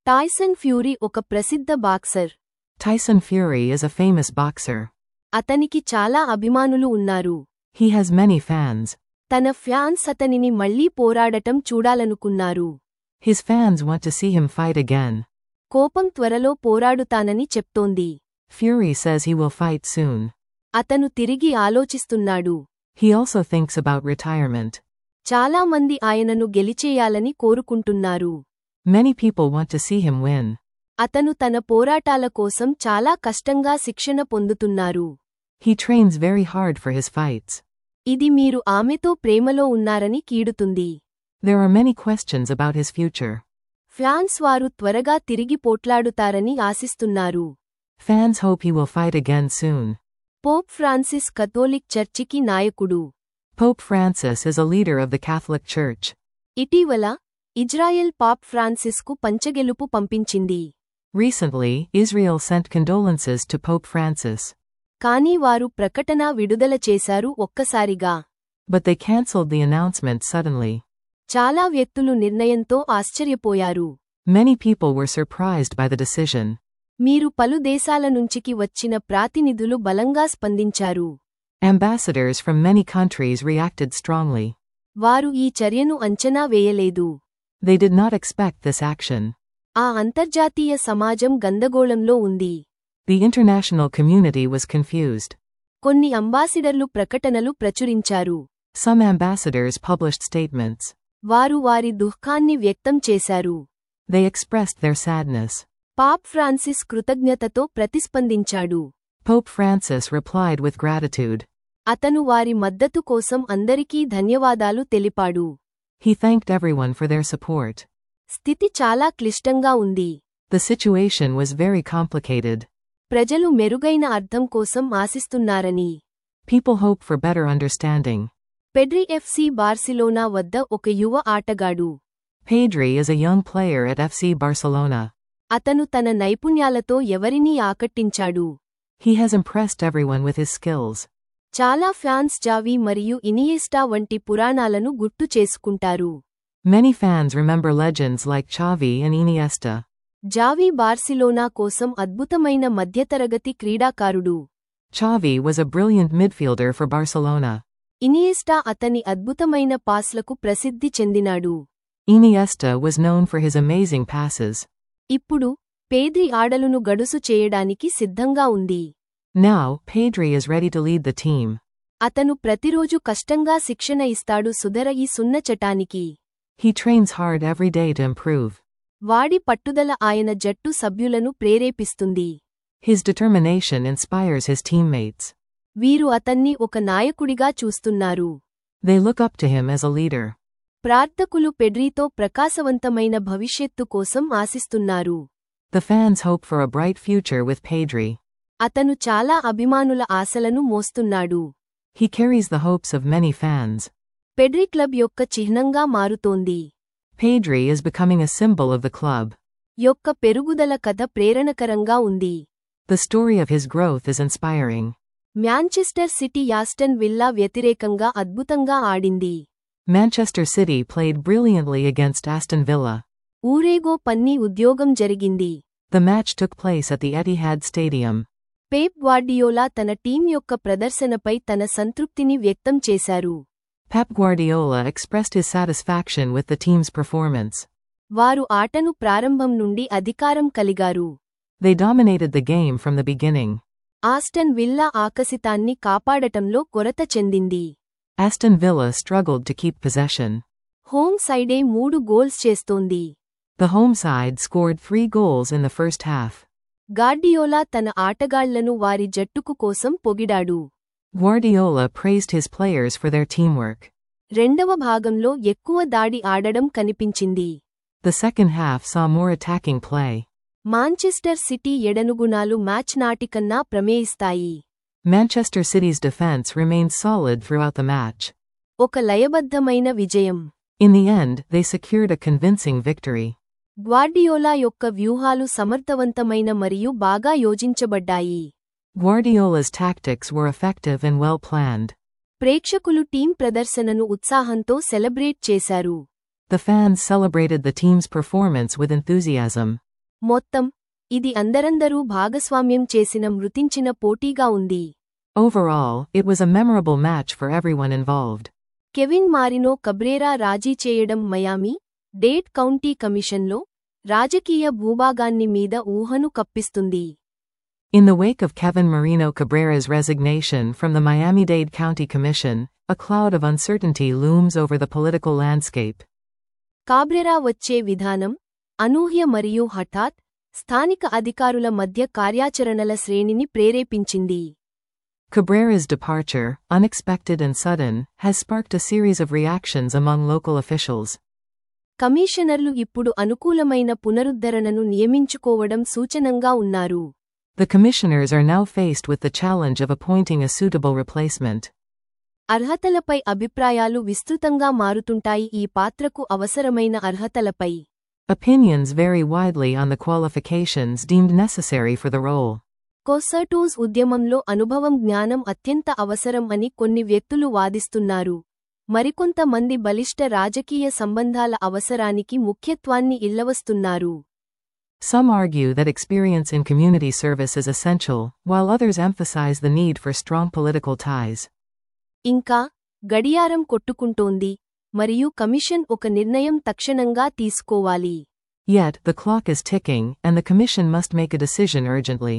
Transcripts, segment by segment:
టాయ్సన్ Fury ఒక ప్రసిద్ధ boxer Tyson Fury is a famous boxer. అతనికి చాలా అభిమానులు ఉన్నారు He has many fans. తన ఫ్యాన్స్ అతనిని మళ్లీ పోరాడటం చూడాలనుకున్నారు His fans want to see him fight again. కోపం త్వరలో పోరాడుతానని చెప్తోంది Fury says he will fight soon. అతను తిరిగి ఆలోచిస్తున్నాడు He also thinks about retirement. చాలా మంది ఆయనను గెలిచేయాలని కోరుకుంటున్నారు Many people want to see him win. అతను తన పోరాటాల కోసం చాలా కష్టంగా శిక్షణ పొందుతున్నారు He trains very hard for his fights. ఇది మీరు ఆమెతో ప్రేమలో ఉన్నారని కీడుతుంది There are many questions about his future. Fans వారు త్వరగా తిరిగి పోట్లాడుతారని ఆశిస్తున్నారు Fans hope he will fight again soon. Pope Francis Catholic చర్చికి నాయకుడు Pope Francis is a leader of the Catholic Church. ఇటీవల ఇజ్రాయెల్ పాప్ ఫ్రాన్సిస్కు పంచగెలుపు పంపించింది Recently, Israel sent condolences to Pope Francis. కానీ వారు ప్రకటన విడుదల చేశారు ఒక్కసారిగా But they cancelled the announcement suddenly. చాలా వ్యక్తులు నిర్ణయంతో ఆశ్చర్యపోయారు Many people were surprised by the decision. మీరు పలు దేశాల నుంచికి వచ్చిన ప్రాతినిధులు బలంగా స్పందించారు Ambassadors from many countries reacted strongly. వారు ఈ చర్యను అంచనా వేయలేదు They did not expect this action. ఆ అంతర్జాతీయ సమాజం గందగోళంలో ఉంది The international community was confused. కొన్ని అంబాసిడర్లు ప్రకటనలు ప్రచురించారు Some ambassadors published statements. వారు వారి దుఃఖాన్ని వ్యక్తం చేశారు They expressed their sadness. Pope Francis కృతజ్ఞతతో ప్రతిస్పందించాడు Pope Francis replied with gratitude. అతను వారి మద్దతు కోసం అందరికీ ధన్యవాదాలు తెలిపాడు He thanked everyone for their support. స్థితి చాలా క్లిష్టంగా ఉంది The situation was very complicated. ప్రజలు మెరుగైన అర్థం కోసం ఆశిస్తున్నారని People hope for better understanding. Pedri FC Barcelona వద్ద ఒక యువ ఆటగాడు Pedri is a young player at FC Barcelona. అతను తన నైపుణ్యాలతో ఎవరినీ ఆకట్టించాడు He has impressed everyone with his skills. చాలా ఫ్యాన్స్ జావి మరియు ఇనియెస్టా వంటి పురాణాలను గుర్తు చేసుకుంటారు Many fans remember legends like Xavi and Iniesta. Xavi Barcelona కోసం అద్భుతమైన మధ్యతరగతి క్రీడాకారుడు Xavi was a brilliant midfielder for Barcelona. ఇనియెస్టా అతని అద్భుతమైన పాస్లకు ప్రసిద్ధి చెందినాడు Iniesta was known for his amazing passes. ఇప్పుడు పేద్రి ఆడలును గడుసు చేయడానికి సిద్ధంగా ఉంది Now, Pedri is ready to lead the team. అతను ప్రతిరోజు కష్టంగా శిక్షణ ఇస్తాడు సుధర ఈ సున్న చటానికి He trains hard every day to improve. వాడి పట్టుదల ఆయన జట్టు సభ్యులను ప్రేరేపిస్తుంది His determination inspires his teammates. వీరు అతన్ని ఒక నాయకుడిగా చూస్తున్నారు They look up to him as a leader. ప్రార్థకులు పెడ్రీతో ప్రకాశవంతమైన భవిష్యత్తు కోసం ఆశిస్తున్నారు The fans hope for a bright future with Pedri. అతను చాలా అభిమానుల ఆశలను మోస్తున్నాడు He carries the hopes of many fans. Pedri club యొక్క చిహ్నంగా మారుతోంది Pedri is becoming a symbol of the club. యొక్క పెరుగుదల కథ ప్రేరణకరంగా ఉంది The story of his growth is inspiring. Manchester City Aston Villa వ్యతిరేకంగా అద్భుతంగా ఆడింది Manchester City played brilliantly against Aston Villa. ఊరేగో పన్ని ఉద్యోగం జరిగింది The match took place at the Etihad Stadium. పేప్ గ్వార్డియోలా తన టీం యొక్క ప్రదర్శనపై తన సంతృప్తిని వ్యక్తం చేశారు Pep Guardiola expressed his satisfaction with the team's performance. వారు ఆటను ప్రారంభం నుండి అధికారం కలిగారు They dominated the game from the beginning. Aston Villa ఆకసితాన్ని కాపాడటంలో కొరత చెందింది Aston Villa struggled to keep possession. Home సైడే మూడు గోల్స్ చేస్తోంది The home side scored three goals in the first half. Guardiola తన ఆటగాళ్లను వారి జట్టుకు కోసం పొగిడాడు Guardiola praised his players for their teamwork. రెండవ భాగంలో ఎక్కువ దాడి ఆడడం కనిపించింది The second half saw more attacking play. Manchester City ఎడనుగుణాలు మ్యాచ్ నాటికన్నా ప్రమేయిస్తాయి Manchester City's defense remained solid throughout the match. ఒక లయబద్ధమైన విజయం In the end, they secured a convincing victory. గ్వార్డియోలా యొక్క వ్యూహాలు సమర్థవంతమైన మరియు బాగా యోజించబడ్డాయి Guardiola's tactics were effective and well planned. ప్రేక్షకులు టీం ప్రదర్శనను ఉత్సాహంతో సెలబ్రేట్ చేశారు The fans celebrated the team's performance with enthusiasm. మొత్తం ఇది అందరందరూ భాగస్వామ్యం చేసిన మృతించిన పోటీగా ఉంది Overall, it was a memorable match for everyone involved. Kevin Marino Cabrera రాజీ చేయడం మయామి డేట్ కౌంటీ కమిషన్లో రాజకీయ భూభాగాన్ని మీద ఊహను కప్పిస్తుంది In the wake of Kevin Marino Cabrera's resignation from the Miami-Dade County Commission, a cloud of uncertainty looms over the political landscape. కాబ్రెరా వచ్చే విధానం అనూహ్య మరియు హఠాత్ స్థానిక అధికారుల మధ్య కార్యాచరణల శ్రేణిని ప్రేరేపించింది Cabrera's departure, unexpected and sudden, has sparked a series of reactions among local officials. కమిషనర్లు ఇప్పుడు అనుకూలమైన పునరుద్ధరణను నియమించుకోవడం సూచనంగా ఉన్నారు The commissioners are now faced with the challenge of appointing a suitable replacement. అర్హతలపై అభిప్రాయాలు విస్తృతంగా మారుతుంటాయి ఈ పాత్రకు అవసరమైన అర్హతలపై Opinions vary widely on the qualifications deemed necessary for the role. కొసటూస్ ఉద్యమంలో అనుభవం జ్ఞానం అత్యంత అవసరం అని కొన్ని వ్యక్తులు వాదిస్తున్నారు మరికొంతమంది బలిష్ట రాజకీయ సంబంధాల అవసరానికి ముఖ్యత్వాన్ని ఇల్లవస్తున్నారు Some argue that experience in community service is essential, while others emphasize the need for strong political ties. ఇంకా గడియారం కొట్టుకుంటోంది మరియు కమిషన్ ఒక నిర్ణయం తక్షణంగా తీసుకోవాలి Yet, the clock is ticking, and the Commission must make a decision urgently.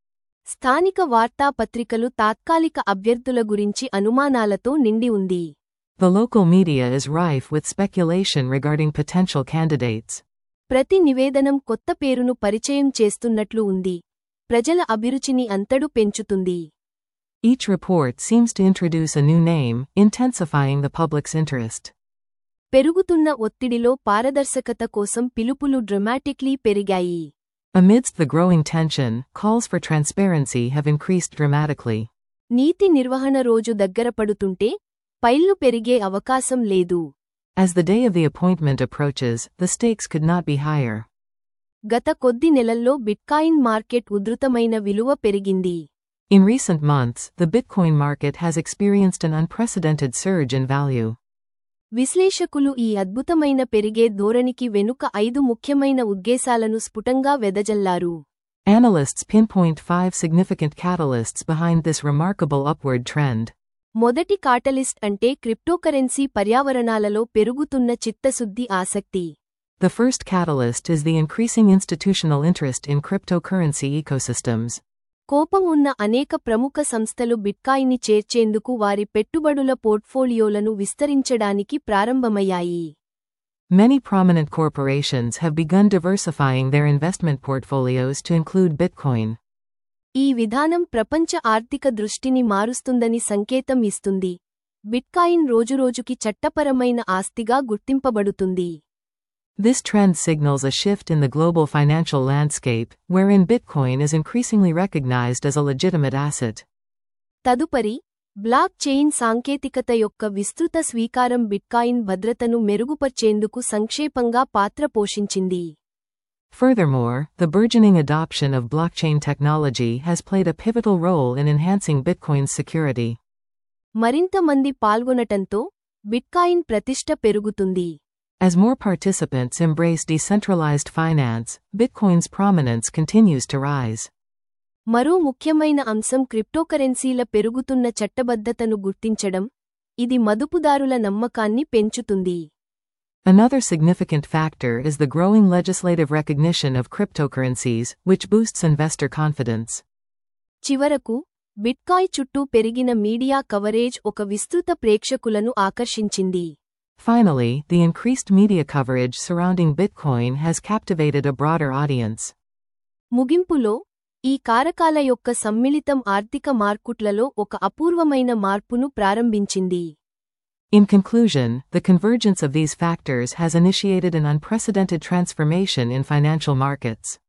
స్థానిక వార్తాపత్రికలు తాత్కాలిక అభ్యర్థుల గురించి అనుమానాలతో నిండి ఉంది The local media is rife with speculation regarding potential candidates. ప్రతి నివేదనం కొత్త పేరును పరిచయం చేస్తున్నట్లు ఉంది ప్రజల అభిరుచిని అంతడు పెంచుతుంది Each report seems to introduce a new name, intensifying the public's interest. పెరుగుతున్న ఒత్తిడిలో పారదర్శకత కోసం పిలుపులు డ్రమాటిక్లీ పెరిగాయి Amidst the growing tension, calls for transparency have increased dramatically. నీతి నిర్వహణ రోజు దగ్గరపడుతుంటే పైళ్లు పెరిగే అవకాశం లేదు As the day of the appointment approaches, the stakes could not be higher. గత కొద్ది నెలల్లో బిట్కాయిన్ మార్కెట్ ఉధృతమైన విలువ పెరిగింది In recent months, the Bitcoin market has experienced an unprecedented surge in value. విశ్లేషకులు ఈ అద్భుతమైన పెరిగే ధోరణికి వెనుక ఐదు ముఖ్యమైన ఉద్దేశాలను స్ఫుటంగా వెదజల్లారు Analysts pinpoint five significant catalysts behind this remarkable upward trend. మొదటి కాటలిస్ట్ అంటే క్రిప్టోకరెన్సీ పర్యావరణాలలో పెరుగుతున్న చిత్తశుద్ధి ఆసక్తి The first catalyst is the increasing institutional interest in cryptocurrency ecosystems. కోపం ఉన్న అనేక ప్రముఖ సంస్థలు బిట్కాయిన్ని చేర్చేందుకు వారి పెట్టుబడుల పోర్ట్ఫోలియోలను విస్తరించడానికి ప్రారంభమయ్యాయి Many prominent corporations have begun diversifying their investment portfolios to include Bitcoin. ఈ విధానం ప్రపంచ ఆర్థిక దృష్టిని మారుస్తుందని సంకేతం ఇస్తుంది బిట్కాయిన్ రోజురోజుకి చట్టపరమైన ఆస్తిగా గుర్తింపబడుతుంది This trend signals a shift in the global financial landscape, wherein Bitcoin is increasingly recognized as a legitimate asset. తదుపరి బ్లాక్ చైన్ సాంకేతికత యొక్క విస్తృత స్వీకారం బిట్కాయిన్ భద్రతను మెరుగుపర్చేందుకు సంక్షేపంగా పాత్ర పోషించింది Furthermore, the burgeoning adoption of blockchain technology has played a pivotal role in enhancing Bitcoin's security. మరింత మంది పాల్గొనటంతో బిట్కాయిన్ ప్రతిష్ట పెరుగుతుంది As more participants embrace decentralized finance, Bitcoin's prominence continues to rise. మరో ముఖ్యమైన అంశం క్రిప్టోకరెన్సీల పెరుగుతున్న చట్టబద్ధతను గుర్తించడం ఇది మదుపుదారుల నమ్మకాన్ని పెంచుతుంది Another significant factor is the growing legislative recognition of cryptocurrencies, which boosts investor confidence. చివరకు బిట్కాయ్ చుట్టూ పెరిగిన మీడియా కవరేజ్ ఒక విస్తృత ప్రేక్షకులను ఆకర్షించింది Finally, the increased media coverage surrounding Bitcoin has captivated a broader audience. ముగింపులో ఈ కారకాల యొక్క సమ్మిళితం ఆర్థిక మార్కుట్లలో ఒక అపూర్వమైన మార్పును ప్రారంభించింది In conclusion, the convergence of these factors has initiated an unprecedented transformation in financial markets.